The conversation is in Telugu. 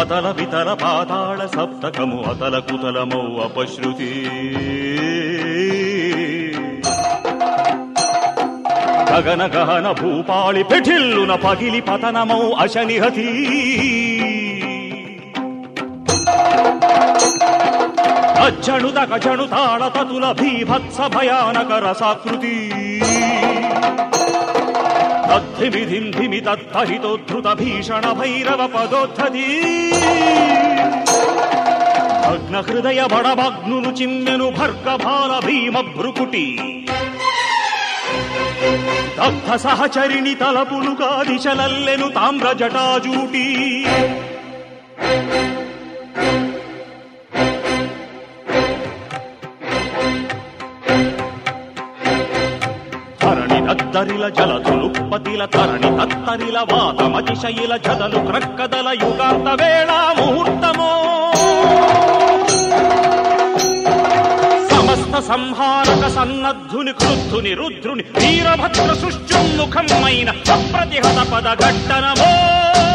సతల వితల పాతాళ సప్తకము అతల కుతలమౌ అపశృతి గగన గహన భూపాళి పెఠిల్లున పగిలి పతనమౌ అశనిహతి అజ్జణుత గజణు తాళ తతుల భీభత్స భయానక రసాకృతి తద్ధిమిధిం ధిమి తత్తహితోద్ధృత భీషణ భైరవ పదోద్ధతి భగ్న హృదయ బడభగ్నులు చిమ్మెను భర్గభాల భీమ భ్రుకుటి దగ్ధ సహచరిణి తలపులుగా దిశలల్లెను తామ్ర జటాజూటి ధరణి దద్దరిల జలధులుపతిల తరణి తత్తరిల వాతమతిశయిల జదలు క్రక్కదల యుగాంత వేళ ముహూర్తమో సమస్త సంహారక సన్నద్ధుని క్రుద్ధుని రుద్రుని వీరభద్ర సుష్యున్ముఖమైన అప్రతిహత పద ఘట్టనమో